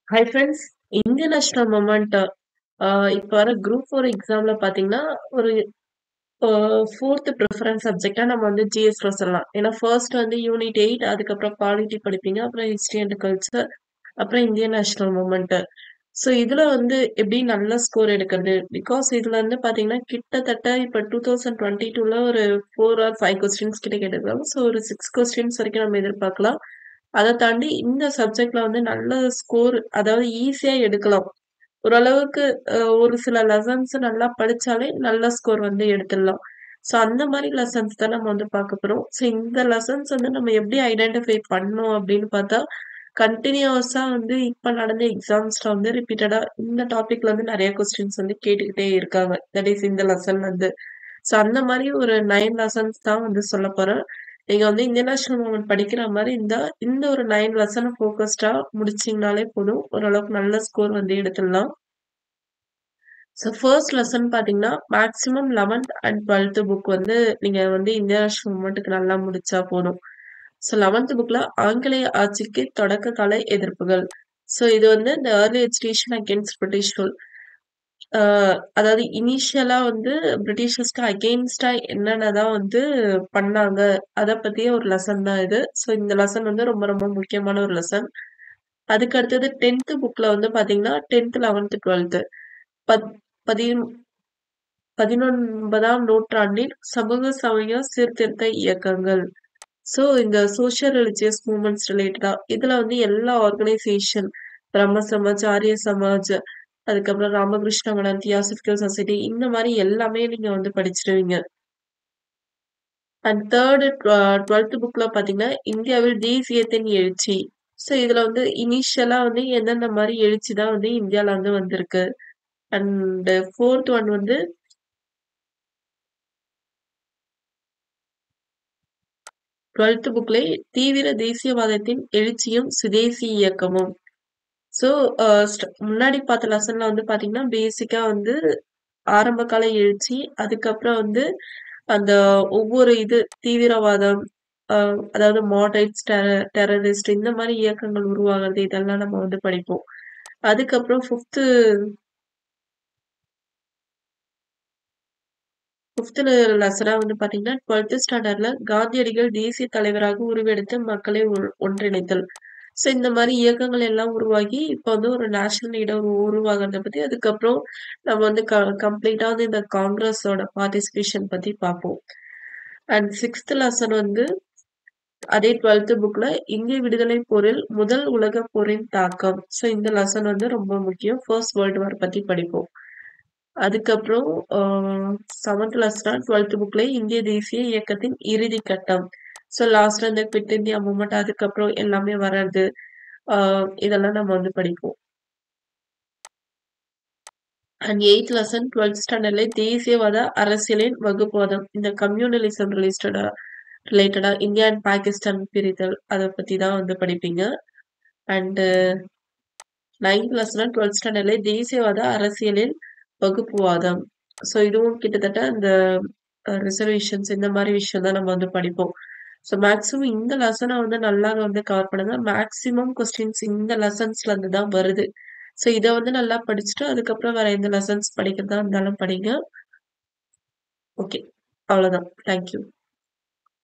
hi friends Indian national movement இப்போ வர group four எக்ஸாம்ல பார்த்தீங்கன்னா ஒரு ஃபோர்த் ப்ரிஃபரன்ஸ் சப்ஜெக்டா நம்ம வந்து ஜிஎஸ்ல சொல்லலாம் ஏன்னா ஃபர்ஸ்ட் வந்து யூனிட் எயிட் அதுக்கப்புறம் பாலிட்டி படிப்பீங்க அப்புறம் ஹிஸ்ட்ரி அண்ட் கல்ச்சர் அப்புறம் இந்தியன் நேஷனல் மூமெண்ட் ஸோ இதுல வந்து எப்படி நல்ல ஸ்கோர் எடுக்கிறது பிகாஸ் இதுல வந்து பாத்தீங்கன்னா கிட்டத்தட்ட இப்போ டூ தௌசண்ட் டுவெண்ட்டி டூல ஒரு ஃபோர் ஆர் ஃபைவ் கொஸ்டின்ஸ் கிட்ட கேட்டிருக்காங்க ஸோ ஒரு சிக்ஸ் கொஸ்டின்ஸ் வரைக்கும் நம்ம எதிர்பார்க்கலாம் அதை தாண்டி இந்த சப்ஜெக்ட்ல வந்து நல்ல ஸ்கோர் அதாவது ஈஸியா எடுக்கலாம் ஓரளவுக்கு அஹ், ஒரு சில லெசன்ஸ் நல்லா படிச்சாலே நல்ல ஸ்கோர் வந்து எடுத்துடலாம் ஸோ அந்த மாதிரி லெசன்ஸ் தான் நம்ம வந்து பார்க்க போறோம் ஸோ இந்த லெசன்ஸ் வந்து நம்ம எப்படி ஐடென்டிஃபை பண்ணோம் அப்படின்னு பார்த்தா கண்டினியூஸா வந்து இப்ப நடந்த எக்ஸாம்ஸ்ல வந்து ரிப்பீட்டடா இந்த டாபிக்ல வந்து நிறைய கொஸ்டின்ஸ் வந்து கேட்டுக்கிட்டே இருக்காங்க தட் இஸ் இந்த லெசன் வந்து ஸோ அந்த மாதிரி ஒரு நைன் லெசன்ஸ் தான் வந்து சொல்ல போறேன் நீங்க வந்து இந்தியன் நேஷனல் மூமெண்ட் படிக்கிற மாதிரி இந்த இந்த ஒரு நைன் லெசனை ஃபோக்கஸ்டா முடிச்சீங்கனாலே போதும் ஓரளவுக்கு நல்ல ஸ்கோர் வந்து எடுத்துடலாம் ஸோ ஃபர்ஸ்ட் லெசன் பார்த்தீங்கன்னா maximum eleventh and twelfth book வந்து நீங்க வந்து இந்தியன் நேஷனல் மூமெண்ட்டுக்கு நல்லா முடிச்சா போதும் ஸோ லெவன்த் புக்ல ஆங்கிலேய ஆட்சிக்கு தொடக்க கால எதிர்ப்புகள் ஸோ இது வந்து இந்த early education against British rule அதாவது இனிஷியலா வந்து பிரிட்டிஷர்ஸ்க்கு அகெயின்ஸ்டா என்னென்னதான் வந்து பண்ணாங்க அதை பத்திய ஒரு லெசன் தான் இது ஸோ இந்த லெசன் வந்து ரொம்ப ரொம்ப முக்கியமான ஒரு லெசன் அதுக்கு அடுத்தது டென்த் புக்ல வந்து பாத்தீங்கன்னா டென்த் லெவன்த் டுவெல்த் பத் பதி பதினொன்பதாம் நூற்றாண்டில் சமூக சமய சீர்திருத்த இயக்கங்கள் ஸோ இந்த சோஷியல் ரிலிஜியஸ் மூமெண்ட்ஸ் ரிலேட்டடா இதுல வந்து எல்லா ஆர்கனைசேஷன் பிரம்ம சமாஜ் ஆரிய சமாஜ் அதுக்கப்புறம் ராமகிருஷ்ண மடம் தியாசபிக்கல் சொசைட்டி இந்த மாதிரி எல்லாமே நீங்க வந்து படிச்சிருவீங்க அண்ட் தேர்டு டுவெல்த் புக்ல பாத்தீங்கன்னா இந்தியாவில் தேசியத்தின் எழுச்சி ஸோ இதுல வந்து இனிஷியலா வந்து எந்தெந்த மாதிரி எழுச்சி தான் வந்து இந்தியால வந்து வந்திருக்கு அண்ட் ஃபோர்த் ஒன் வந்து டுவெல்த் புக்ல தீவிர தேசியவாதத்தின் எழுச்சியும் சுதேசி இயக்கமும் ஸோ முன்னாடி பார்த்த லெசன்ல வந்து பாத்தீங்கன்னா பேசிக்கா வந்து ஆரம்ப கால எழுச்சி அதுக்கப்புறம் வந்து அந்த ஒவ்வொரு இது தீவிரவாதம் ஆஹ் அதாவது மாடரேட்ஸ் டெரரிஸ்ட் இந்த மாதிரி இயக்கங்கள் உருவாகிறது இதெல்லாம் நம்ம வந்து படிப்போம் அதுக்கப்புறம் ஃபிஃப்த்து ஃபிஃப்த் லெசனா வந்து பாத்தீங்கன்னா டுவெல்த் ஸ்டாண்டர்ட்ல காந்தியடிகள் தேசிய தலைவராக உருவெடுத்து மக்களை ஒ- ஒன்றிணைத்தல் ஸோ இந்த மாதிரி இயக்கங்கள் எல்லாம் உருவாகி இப்போ வந்து ஒரு நேஷனல் லீடர் உருவாகிறத பத்தி அதுக்கப்புறம் நம்ம வந்து கம்ப்ளீட்டா வந்து இந்த காங்கிரஸோட பார்ட்டிசிபேஷன் பத்தி பார்ப்போம் அண்ட் சிக்ஸ்த் லெசன் வந்து அதே டுவெல்த் புக்ல இந்திய விடுதலை போரில் முதல் உலக போரின் தாக்கம் ஸோ இந்த லெசன் வந்து ரொம்ப முக்கியம் ஃபர்ஸ்ட் வேர்ல்டு வார் பத்தி படிப்போம் அதுக்கப்புறம் செவன்த் லெசனா டுவெல்த் புக்ல இந்திய தேசிய இயக்கத்தின் இறுதி கட்டம் ஸோ லாஸ்ட்ல இந்த குவிட் இந்தியா மூமெண்ட் அதுக்கப்புறம் எல்லாமே வர்றது ஆஹ் இதெல்லாம் நம்ம வந்து படிப்போம் அண்ட் எயித் லெசன் டுவெல்த் ஸ்டாண்டர்ட்ல தேசியவாத அரசியலின் வகுப்புவாதம் இந்த கம்யூனலிசம் ரிலேட்டடா ரிலேட்டடா இந்தியா அண்ட் பாகிஸ்தான் பிரித்தல் அதை பத்தி தான் வந்து படிப்பீங்க அண்ட் நைன்த் லெசனா டுவெல்த் ஸ்டாண்டர்ட்ல தேசியவாத அரசியலில் வகுப்புவாதம் ஸோ இதுவும் கிட்டத்தட்ட இந்த ரிசர்வேஷன்ஸ் இந்த மாதிரி விஷயம் தான் நம்ம வந்து படிப்போம் ஸோ மேக்ஸிமம் இந்த லெசனை வந்து நல்லா வந்து கவர் பண்ணுங்க மேக்ஸிமம் கொஸ்டின்ஸ் இந்த லெசன்ஸ்ல இருந்து தான் வருது ஸோ இதை வந்து நல்லா படிச்சுட்டு அதுக்கப்புறம் வேற எந்த லெசன்ஸ் படிக்கிறதா இருந்தாலும் படிங்க ஓகே அவ்வளோதான் தேங்க்யூ